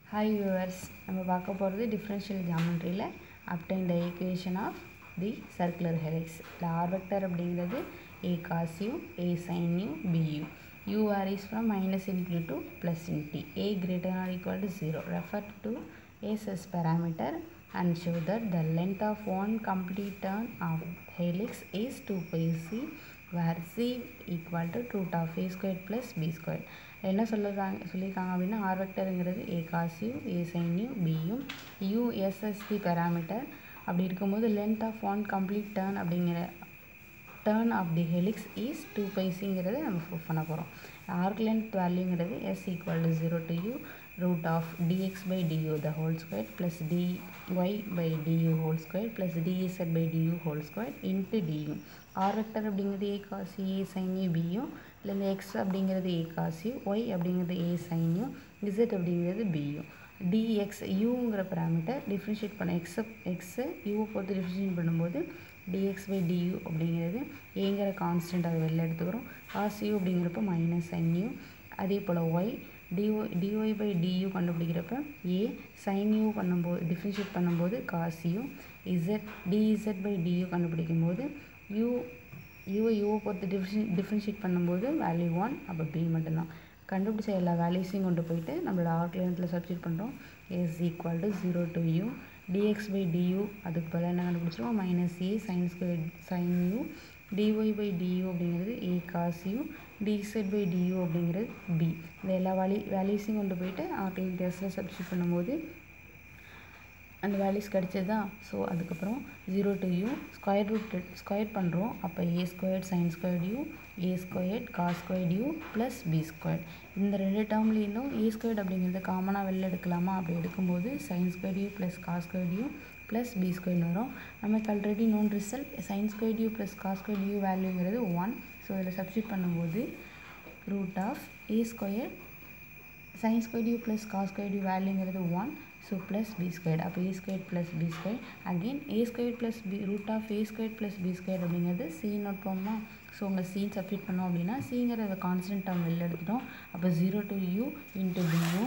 hi viewers நம்ம பார்க்க போகிறது டிஃப்ரென்ஷியல் ஜாமெண்ட்ரியில் obtain the equation of the circular helix இல்லை ஆர் வெக்டர் அப்படிங்கிறது a cos u a sin u b u u varies from minus infinity to plus infinity a greater than or equal to 0 refer to a as parameter and show that the length of one complete turn of helix is 2 pi c where c equal to root of a squared plus b squared என்ன சொல்லுறாங்க சொல்லியிருக்காங்க அப்படின்னா r வெக்டருங்கிறது a cos u a sin u பியும் u எஸ்எஸ்டி parameter அப்படி இருக்கும்போது length of one complete turn அப்படிங்கிற turn of the helix is two பைசிங்கிறது நம்ம ப்ரூவ் பண்ண போகிறோம் ஆர்க் லென்த் வேல்யூங்கிறது s equal to zero to u root of dx by du the whole square plus dy by du whole square plus dz by du whole square into du r vector அப்படிங்கிறது a cos a sin u பியும் இல்லை இந்த X அப்படிங்கிறது a cos you Y அப்படிங்கிறது ஏ sin you Z அப்படிங்கிறது பியும் dx யூங்கிற parameter differentiate பண்ண எக்ஸை எக்ஸை யூவை பொறுத்து டிஃப்ரென்ஷியேட் பண்ணும்போது டிஎக்ஸ் பை டியூ அப்படிங்கிறது ஏங்கிற கான்ஸ்டன்ட் அதை வெளில எடுத்துக்கிறோம் காஸ் யூ அப்படிங்கிறப்ப மைனஸ் சைன் யூ அதே போல் y dy dy by du கண்டுபிடிக்கிறப்ப ஏ சைன் யூ பண்ணும்போது டிஃப்ரென்ஷியேட் பண்ணும்போது cos u z dz by du கண்டுபிடிக்கும் போது யூ யூவை யூவை பொறுத்து டிஃப்ரென் டிஃப்ரென்ஷியேட் பண்ணும்போது வேல்யூ ஒன் அப்போ பி மட்டும்தான் கண்டுபிடிச்ச எல்லா வேல்யூஸையும் கொண்டு போயிட்டு நம்மளோட ஆர்க் லென்த்தில் சப்ஸ்டியூட் பண்ணுறோம் is equal to zero to u dx by du அதுக்கு பதிலாக என்ன கண்டுபிடிச்சிருவோம் minus a sin square sin u dy by du அப்படிங்கிறது a cos u dz by du அப்படிங்கிறது பி இந்த எல்லா வேல்யூ வேல்யூஸையும் கொண்டு போயிட்டு ஆர்க் லென்த் டெஸ்ட்டில் சப்ஸ்டியூட் பண்ணும்போது அந்த வேல்யூஸ் கிடச்சதா ஸோ அதுக்கப்புறம் zero to u square root square பண்ணுறோம் அப்போ a squared sin square u a squared cos square u plus b square இந்த ரெண்டு டேர்ம்லேருந்தும் ஏ ஸ்கொயர்ட் அப்படிங்கிறது காமனாக வெளில எடுக்கலாமா அப்படி எடுக்கும்போது sin square u plus cos square u plus b ஸ்கொயர்னு வரும் நமக்கு already known result sin square u plus cos square u வேல்யூங்கிறது ஒன் ஸோ இதில் சப்ஸ்டியூட் பண்ணும்போது root of a square sin square u plus cos square u வேல்யூங்கிறது one so plus b square அப்போ a square plus b square again a square plus b root of a square plus b square அப்படிங்கிறது c note போமா so உங்கள் சீன் substitute பண்ணோம் அப்படின்னா சிங்கிறத constant term வெளில எடுத்துட்டோம் அப்போ ஜீரோ டு யூ இன்ட்டு பியூ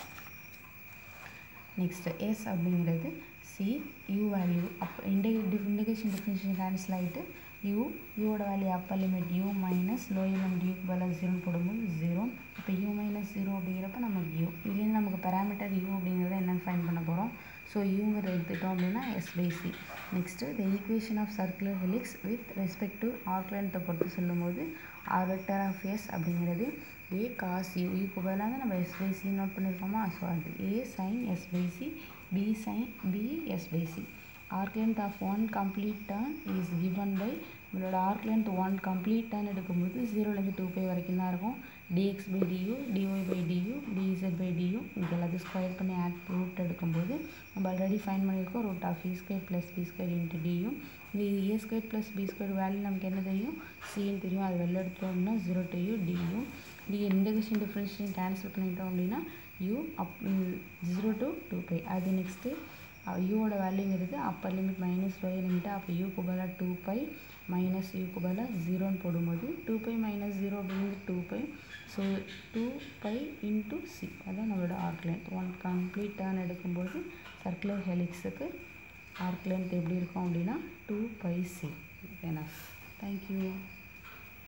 நெக்ஸ்ட்டு எஸ் அப்படிங்கிறது சி யூ வேல்யூ அப் இன்டெ இன்டிகேஷன் டிஃபரன்ஷியேஷன் கேன்சல் ஆகிட்டு யூ யூவோட value upper limit u minus low limit யூக்கு பதிலாக ஜீரோன்னு போடும்போது ஜீரோ இப்போ யூ மைனஸ் ஜீரோ அப்படிங்கிறப்ப நமக்கு யூ இதுலேருந்து நமக்கு பேராமீட்டர் யூ அப்படிங்கிறத என்னென்னு ஃபைன் பண்ண போகிறோம் ஸோ யூங்கிறத எடுத்துட்டோம் அப்படின்னா s by c next the equation of circular helix with respect to arc லென்த்தை பொறுத்து சொல்லும்போது ஆர் வெக்டர் ஆஃப் எஸ் அப்படிங்கிறது ஏ காஸ் யூ யூக்கு பதிலாக நம்ம எஸ் பை சி நோட் பண்ணியிருக்கோமா ஸோ அது a sin s by c b sin b s by c arc length of one complete turn is given by நம்மளோட arc length one complete turn எடுக்கும்போது ஜீரோலேருந்து two by வரைக்கும் தான் இருக்கும் dx by du dy by du dz by du இது எல்லாத்தையும் square பண்ணி add root எடுக்கும்போது நம்ம ஆல்ரெடி ஃபைன் பண்ணியிருக்கோம் root of a square plus b square into டியும் இது a square plus b square value நமக்கு என்ன தெரியும் சின்னு தெரியும் அது வெளில எடுத்தோம் அப்படின்னா ஜீரோ டு யூ டியும் டி இன்டகிரேஷன் டிஃப்ரென்ஷியேஷன் கேன்சல் பண்ணிட்டோம் அப்படின்னா யூ அப் ஜீரோ டு டூ பை அது நெக்ஸ்ட்டு யூவோட வேல்யூங்கிறது அப்பர் லிமிட் மைனஸ் ஒய் லிமிட்டு அப்போ யூக்கு பதிலாக டூ பை மைனஸ் யூக்கு பதிலாக ஜீரோன்னு போடும்போது டூ பை மைனஸ் ஜீரோ அப்படிங்கிறது two pi so two pi into c அதான் நம்மளோட arc length one complete turn எடுக்கும்போது சர்க்குலர் ஹெலிக்ஸுக்கு ஆர்க் லென்த் எப்படி இருக்கும் அப்படின்னா two pi c enough thank you